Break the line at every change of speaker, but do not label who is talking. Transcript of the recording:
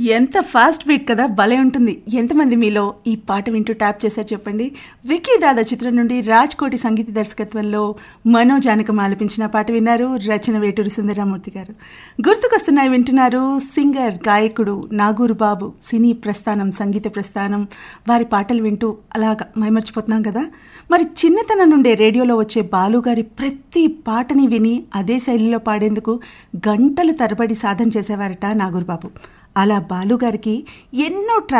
ఎంత fast beat కదా భలే ఉంటుంది ఎంతమంది మీలో ఈ పాట వింటూ ట్యాప్ చేశారు చెప్పండి విక్కీ దాదా చిత్రం నుండి రాజ్ కోటి సంగీత దర్శకత్వంలో మనో జానకం ఆలపించిన పాట విన్నారు రచన వేటూరి సుందరరామూర్తి గారు గుర్తుకొస్తున్నాయి వింటున్నారు సింగర్ గాయకుడు నాగూరు బాబు సినీ ప్రస్థానం సంగీత ప్రస్థానం వారి పాటలు వింటూ అలాగా మైమర్చిపోతున్నాం కదా మరి చిన్నతనం నుండే రేడియోలో వచ్చే బాలు గారి ప్రతి పాటని విని అదే శైలిలో పాడేందుకు గంటల తరబడి సాధన చేసేవారట నాగూరు బాబు అలా బాలు గారికి ఎన్నో ట్రా